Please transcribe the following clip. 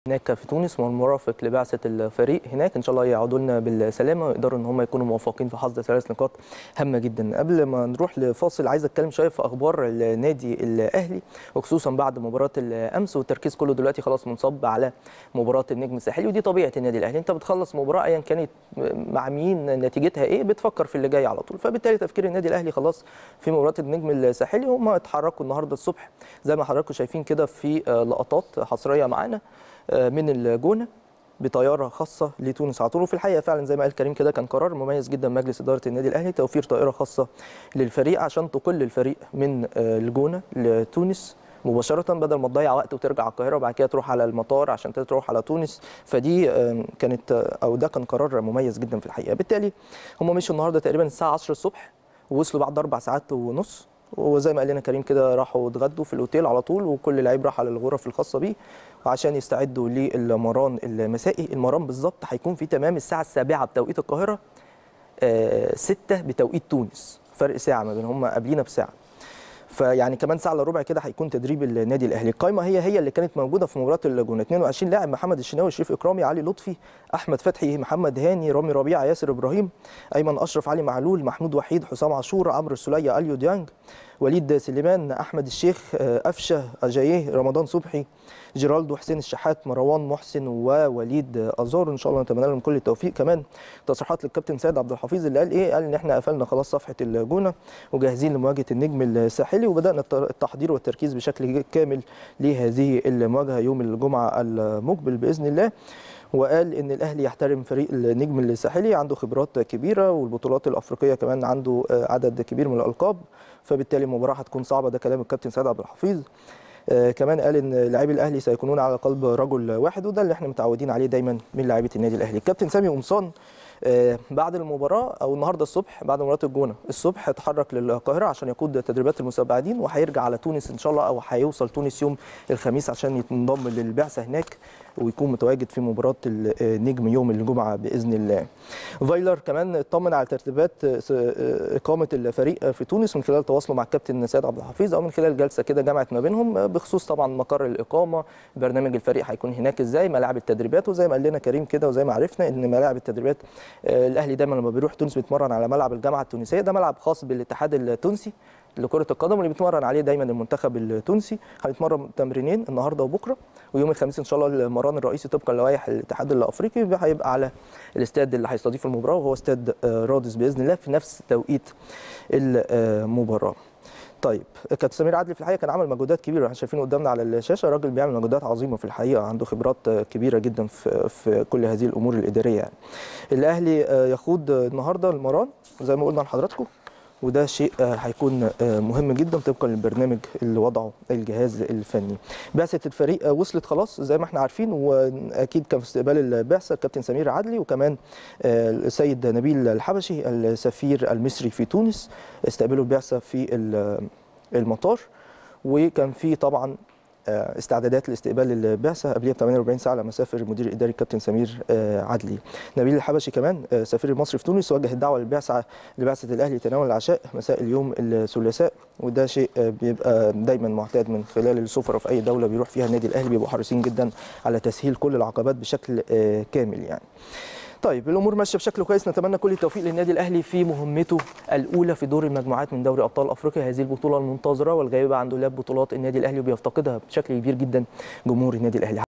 هناك في تونس والمرافق لبعثه الفريق هناك ان شاء الله يعودوا لنا بالسلامه ويقدروا ان هم يكونوا موفقين في حصد ثلاث نقاط هامه جدا قبل ما نروح لفاصل عايز اتكلم شويه في اخبار النادي الاهلي وخصوصا بعد مباراه الامس والتركيز كله دلوقتي خلاص منصب على مباراه النجم الساحلي ودي طبيعه النادي الاهلي انت بتخلص مباراه ايا كانت مع مين نتيجتها ايه بتفكر في اللي جاي على طول فبالتالي تفكير النادي الاهلي خلاص في مباراه النجم الساحلي هم اتحركوا النهارده الصبح زي ما حضراتكم شايفين كده في لقطات حصريه معانا من الجونه بطياره خاصه لتونس على طول وفي الحقيقه فعلا زي ما قال كريم كده كان قرار مميز جدا مجلس اداره النادي الاهلي توفير طائره خاصه للفريق عشان تقل الفريق من الجونه لتونس مباشره بدل ما تضيع وقت وترجع القاهره وبعد كده تروح على المطار عشان تروح على تونس فدي كانت او ده كان قرار مميز جدا في الحقيقه بالتالي هم مشوا النهارده تقريبا الساعه 10 الصبح ووصلوا بعد اربع ساعات ونص وزي ما قال لنا كريم كده راحوا اتغدوا في الاوتيل على طول وكل لعيب راح على الغرف الخاصه بيه عشان يستعدوا للمران المسائي المران بالظبط هيكون في تمام الساعه السابعة بتوقيت القاهره 6 بتوقيت تونس فرق ساعه ما بين هم قبلينا بساعه فيعني كمان ساعه الا ربع كده هيكون تدريب النادي الاهلي القائمه هي هي اللي كانت موجوده في مباراه الجونه 22 لاعب محمد الشناوي شريف اكرامي علي لطفي احمد فتحي محمد هاني رامي ربيعه ياسر ابراهيم ايمن اشرف علي معلول محمود وحيد حسام عاشور عمرو السوليه اليو ديانج وليد سليمان احمد الشيخ قفشه اجاييه رمضان صبحي جيرالدو حسين الشحات مروان محسن ووليد ازار ان شاء الله نتمنى لهم كل التوفيق كمان تصريحات للكابتن سيد عبد الحفيظ اللي قال ايه قال ان احنا قفلنا خلاص صفحه الجونه وجاهزين لمواجهه النجم الساحلي وبدانا التحضير والتركيز بشكل كامل لهذه المواجهه يوم الجمعه المقبل باذن الله وقال ان الاهلي يحترم فريق النجم الساحلي عنده خبرات كبيره والبطولات الافريقيه كمان عنده عدد كبير من الالقاب فبالتالي المباراه هتكون صعبه ده كلام الكابتن سيد عبد الحفيظ آه كمان قال ان لاعبي الاهلي سيكونون على قلب رجل واحد وده اللي احنا متعودين عليه دايما من لاعيبه النادي الاهلي الكابتن سامي قمصان آه بعد المباراه او النهارده الصبح بعد مباراه الجونه الصبح اتحرك للقاهره عشان يقود تدريبات المساعدين وهيرجع على تونس ان شاء الله او هيوصل تونس يوم الخميس عشان ينضم للبعثه هناك ويكون متواجد في مباراه النجم يوم الجمعه باذن الله. فايلر كمان اطمن على ترتيبات اقامه الفريق في تونس من خلال تواصله مع الكابتن سيد عبد الحفيظ او من خلال جلسه كده جمعت ما بينهم بخصوص طبعا مقر الاقامه برنامج الفريق هيكون هناك ازاي ملاعب التدريبات وزي ما قال لنا كريم كده وزي ما عرفنا ان ملاعب التدريبات الاهلي دايما لما بيروح تونس بيتمرن على ملعب الجامعه التونسيه ده ملعب خاص بالاتحاد التونسي لكره القدم واللي بيتمرن عليه دايما المنتخب التونسي هيتمرن تمرينين النهارده وبكره ويوم الخميس ان شاء الله المران الرئيسي طبقا لوائح الاتحاد الافريقي هيبقى على الاستاد اللي هيستضيف المباراه وهو استاد رادس باذن الله في نفس توقيت المباراه. طيب كابتن سمير عدلي في الحقيقه كان عمل مجهودات كبيره احنا شايفينه قدامنا على الشاشه راجل بيعمل مجهودات عظيمه في الحقيقه عنده خبرات كبيره جدا في في كل هذه الامور الاداريه يعني. الاهلي يخوض النهارده المران زي ما قلنا لحضراتكم وده شيء هيكون مهم جدا طبقا للبرنامج اللي وضعه الجهاز الفني. بعثه الفريق وصلت خلاص زي ما احنا عارفين واكيد كان في استقبال البعثه الكابتن سمير عدلي وكمان السيد نبيل الحبشي السفير المصري في تونس استقبلوا البعثه في المطار وكان في طبعا استعدادات لاستقبال البعثه قبلها ب 48 ساعه لما سافر المدير الاداري الكابتن سمير عدلي. نبيل الحبشي كمان سفير المصري في تونس وجه الدعوه للبعثه لبعثه الاهلي تناول العشاء مساء اليوم الثلاثاء وده شيء بيبقى دايما معتاد من خلال السفراء في اي دوله بيروح فيها النادي الاهلي بيبقوا حريصين جدا على تسهيل كل العقبات بشكل كامل يعني. طيب الامور ماشيه بشكل كويس نتمنى كل التوفيق للنادي الاهلي في مهمته الاولى في دور المجموعات من دوري ابطال افريقيا هذه البطوله المنتظره والغائبه عن دولاب بطولات النادي الاهلي وبيفتقدها بشكل كبير جدا جمهور النادي الاهلي